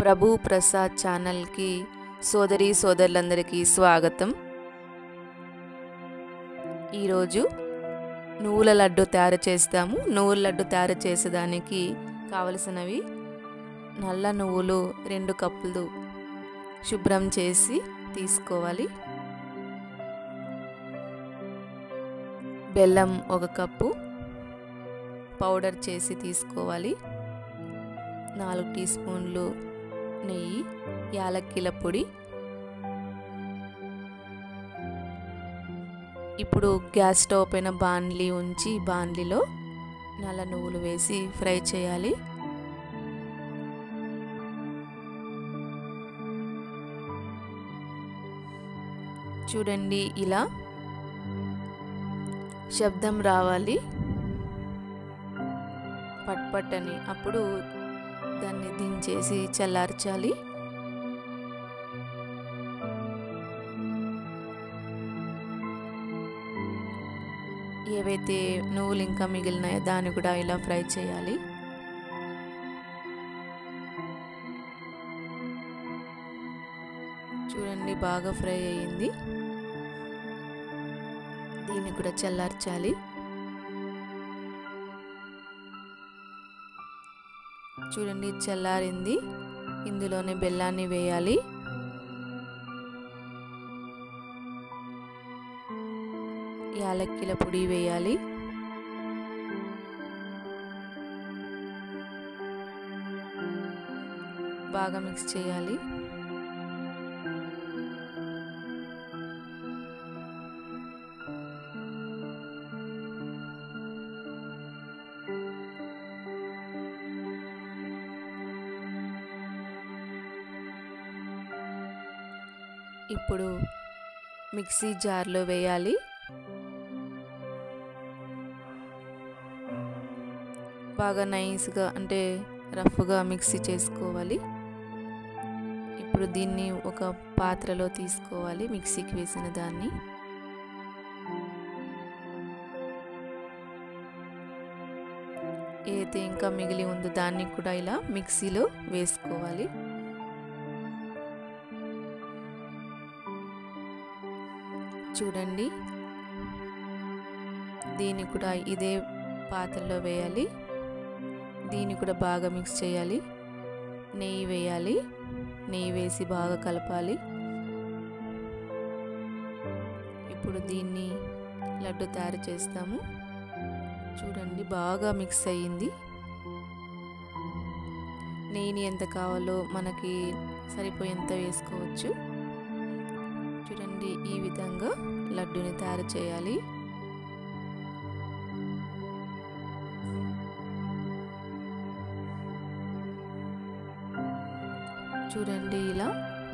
ప్రభు ప్రసాద్ ఛానల్కి సోదరి సోదరులందరికీ స్వాగతం ఈరోజు నువ్వుల లడ్డు తయారు చేస్తాము నువ్వుల లడ్డు తయారు చేసేదానికి కావలసినవి నల్ల నువ్వులు రెండు కప్పులు శుభ్రం చేసి తీసుకోవాలి బెల్లం ఒక కప్పు పౌడర్ చేసి తీసుకోవాలి నాలుగు టీ స్పూన్లు నెయ్యి యాలక్కిల పొడి ఇప్పుడు గ్యాస్ స్టవ్ పైన బాండ్లీ ఉంచి బాండ్లీలో నల్ల నువ్వులు వేసి ఫ్రై చేయాలి చూడండి ఇలా శబ్దం రావాలి పట్ పట్ అని అప్పుడు దాన్ని దించేసి చల్లార్చాలి ఏవైతే నువ్వులు ఇంకా మిగిలినాయో దాన్ని కూడా ఇలా ఫ్రై చేయాలి చూడండి బాగా ఫ్రై అయ్యింది దీన్ని కూడా చల్లార్చాలి చూడండి చల్లారింది ఇందులోనే బెల్లాన్ని వేయాలి యాలక్కిల పొడి వేయాలి బాగా మిక్స్ చేయాలి ఇప్పుడు మిక్సీ జార్లో వేయాలి బాగా నైస్గా అంటే రఫ్గా మిక్సీ చేసుకోవాలి ఇప్పుడు దీన్ని ఒక పాత్రలో తీసుకోవాలి మిక్సీకి వేసిన దాన్ని ఏదైతే ఇంకా మిగిలి ఉందో దాన్ని కూడా ఇలా మిక్సీలో వేసుకోవాలి చూడండి దీన్ని కూడా ఇదే పాత్రలో వేయాలి దీన్ని కూడా బాగా మిక్స్ చేయాలి నెయ్యి వేయాలి నెయ్యి వేసి బాగా కలపాలి ఇప్పుడు దీన్ని లడ్డు తయారు చేస్తాము చూడండి బాగా మిక్స్ అయ్యింది నెయ్యిని ఎంత కావాలో మనకి సరిపోయేంత వేసుకోవచ్చు చూడండి ఈ విధంగా లడ్డూని తయారు చేయాలి చూడండి ఇలా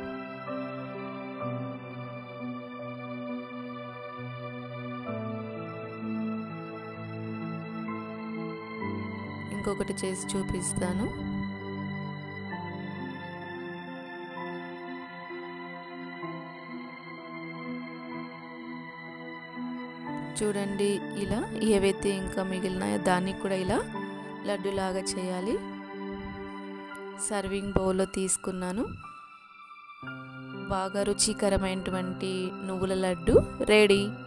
ఇంకొకటి చేసి చూపిస్తాను చూడండి ఇలా ఏవైతే ఇంకా మిగిలినాయో దాన్ని కూడా ఇలా లడ్డులాగా చేయాలి సర్వింగ్ బౌల్లో తీసుకున్నాను బాగా రుచికరమైనటువంటి నువ్వుల లడ్డు రెడీ